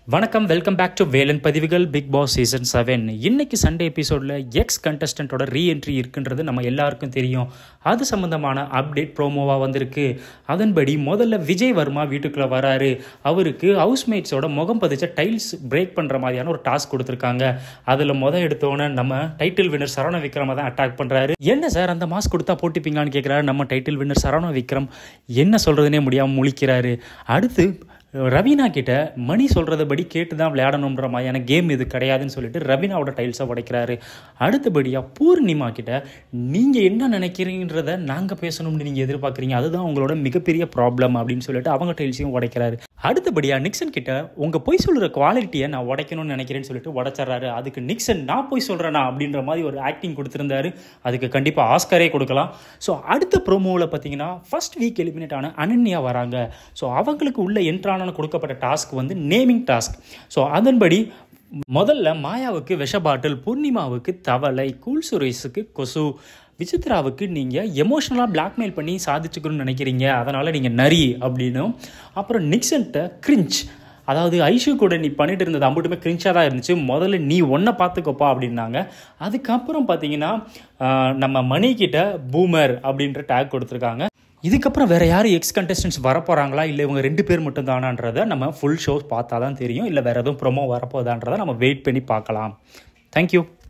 வணக்கம் welcome back to Velan பதிவுகள் Bigg Boss season seven இன்னைக்கு சண்டே எபிசோடில் எக்ஸ் கண்டஸ்டண்ட்டோட ரீஎன்ட்ரி இருக்குன்றது நம்ம எல்லாருக்கும் தெரியும் அது சம்மந்தமான அப்டேட் ப்ரோமோவாக வந்திருக்கு அதன்படி முதல்ல விஜய் வர்மா வீட்டுக்குள்ளே வராரு அவருக்கு ஹவுஸ்மேட்ஸோட முகம் பதிச்ச டைல்ஸ் பிரேக் பண்ணுற மாதிரியான ஒரு டாஸ்க் கொடுத்துருக்காங்க அதில் முத எடுத்தோன்னே நம்ம டைட்டில் வின்னர் சரவண விக்ரம தான் அட்டாக் பண்ணுறாரு என்ன சார் அந்த மாஸ்க் கொடுத்தா போட்டிப்பீங்களான்னு கேட்குறாரு நம்ம டைட்டில் வின்னர் சரவண விக்ரம் என்ன சொல்கிறதுனே முடியாமல் முழிக்கிறாரு அடுத்து ரவீனா கிட்ட மணி சொல்கிறதபடி கேட்டு தான் விளையாடணுன்ற மாதிரியான கேம் இது கிடையாதுன்னு சொல்லிட்டு ரவீனாவோட டைல்ஸை உடைக்கிறாரு அடுத்தபடியாக பூர்ணிமா கிட்ட நீங்கள் என்ன நினைக்கிறீங்கன்றத நாங்கள் பேசணும்னு நீங்கள் எதிர்பார்க்குறீங்க அதுதான் உங்களோட மிகப்பெரிய ப்ராப்ளம் அப்படின்னு சொல்லிட்டு அவங்க டைல்ஸையும் உடைக்கிறாரு அடுத்தபடியாக நிக்சன் கிட்ட உங்கள் பொய் சொல்கிற குவாலிட்டியை நான் உடைக்கணும்னு நினைக்கிறேன்னு சொல்லிட்டு உடைச்சிட்றாரு அதுக்கு நிக்சன் நான் பொய் சொல்கிறேனா அப்படின்ற மாதிரி ஒரு ஆக்டிங் கொடுத்துருந்தாரு அதுக்கு கண்டிப்பாக ஆஸ்கரே கொடுக்கலாம் ஸோ அடுத்த ப்ரோமோவில் பார்த்தீங்கன்னா ஃபர்ஸ்ட் வீக் எலிமினேட் ஆன அனன்யா வராங்க ஸோ அவங்களுக்கு உள்ள என்ட்ரான கொடுக்கப்பட்ட டாஸ்க் வந்து நேமிங் டாஸ்க் ஸோ அதன்படி முதல்ல மாயாவுக்கு விஷ பாட்டில் பூர்ணிமாவுக்கு தவளை கூல் சுரேஷுக்கு கொசு விசித்ராவுக்கு நீங்கள் எமோஷ்னலாக பிளாக்மெயில் பண்ணி சாதிச்சுக்கணும்னு நினைக்கிறீங்க அதனால் நீங்கள் நரி அப்படின்னும் அப்புறம் நிக்சன்ட்ட கிரிஞ்ச் அதாவது ஐஷு கூட நீ பண்ணிட்டு இருந்தது அம்புட்டுமே கிரிஞ்சாக தான் இருந்துச்சு முதல்ல நீ ஒன்றை பார்த்துக்கோப்பா அப்படின்னாங்க அதுக்கப்புறம் பார்த்தீங்கன்னா நம்ம மணிக்கிட்ட பூமர் அப்படின்ற டேக் கொடுத்துருக்காங்க இதுக்கப்புறம் வேறு யார் எக்ஸ் கண்டஸ்டன்ஸ் வரப்போகிறாங்களா இல்லை இவங்க ரெண்டு பேர் மட்டும் தானான்றதை நம்ம ஃபுல் ஷோஸ் பார்த்தா தான் தெரியும் இல்லை வேறு எதுவும் ப்ரொமோ வரப்போதான்றதை நம்ம வெயிட் பண்ணி பார்க்கலாம் தேங்க்யூ